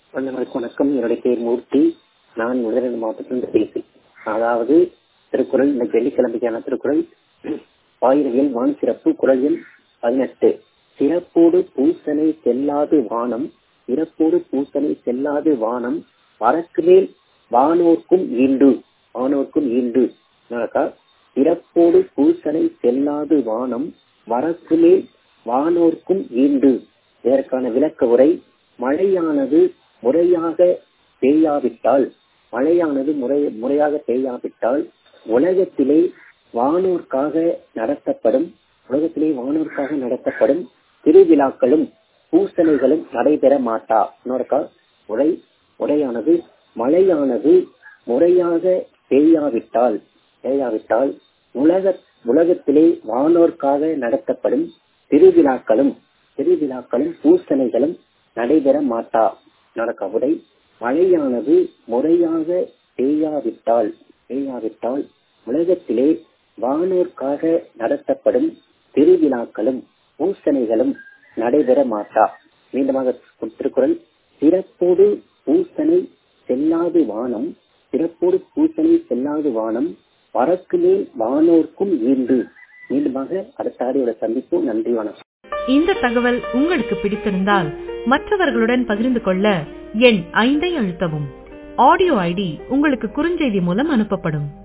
அனைவருக்கும் வணக்கம் என்னுடைய பேர் மூர்த்தி நான் முதலிடம் மாவட்டத்திலிருந்து பேசி அதாவது திருக்குறள் இந்த வெள்ளிக்கிழமைக்கான திருக்குறள் ஆயிரவியல் வான் சிறப்பு குரல் எண் பதினெட்டு சிறப்போடு பூசனை செல்லாது வானம் சிறப்போடு பூசனை செல்லாது வானம் வரக்கு மேல் வானோர்க்கும் ஈண்டு வானோர்க்கும் ஈண்டு என்னக்கா சிறப்போடு பூசனை செல்லாது வானம் வரக்கு மேல் வானோர்க்கும் ஈண்டு இதற்கான விளக்க உரை மழையானது முறையாக பெய்யாவிட்டால் மழையானது முறை முறையாக பெய்யாவிட்டால் உலகத்திலே வானோர்க்காக நடத்தப்படும் உலகத்திலே வானோர்க்காக நடத்தப்படும் திருவிழாக்களும் பூசணைகளும் நடைபெற மாட்டா இன்னொருக்கா உரை உரையானது மழையானது முறையாக பெய்யாவிட்டால் பெய்யாவிட்டால் உலக உலகத்திலே வானோர்க்காக நடத்தப்படும் திருவிழாக்களும் திருவிழாக்களும் பூசணைகளும் நடைபெற மாட்டா நடக்க உரை மழையானது முறையாக பெய்யாவிட்டால் பெய்யாவிட்டால் உலகத்திலே வானோர்க்காக நடத்தப்படும் திருவிழாக்களும் பூசணைகளும் நடைபெற மாட்டா மீண்டுமாக திருக்குறள் சிறப்போடு பூசனை செல்லாது வானம் சிறப்போடு பூசனை செல்லாது வானம் வரக்கு மேல் வானோர்க்கும் ஈண்டு மீண்டுமாக அடுத்த ஆடியோட சந்திப்பு நன்றி வணக்கம் இந்த தகவல் உங்களுக்கு பிடித்திருந்தால் மற்றவர்களுடன் பகிர்ந்து கொள்ள எண் ஐந்தை அழுத்தவும் ஆடியோ ஐடி உங்களுக்கு குறுஞ்செய்தி மூலம் அனுப்பப்படும்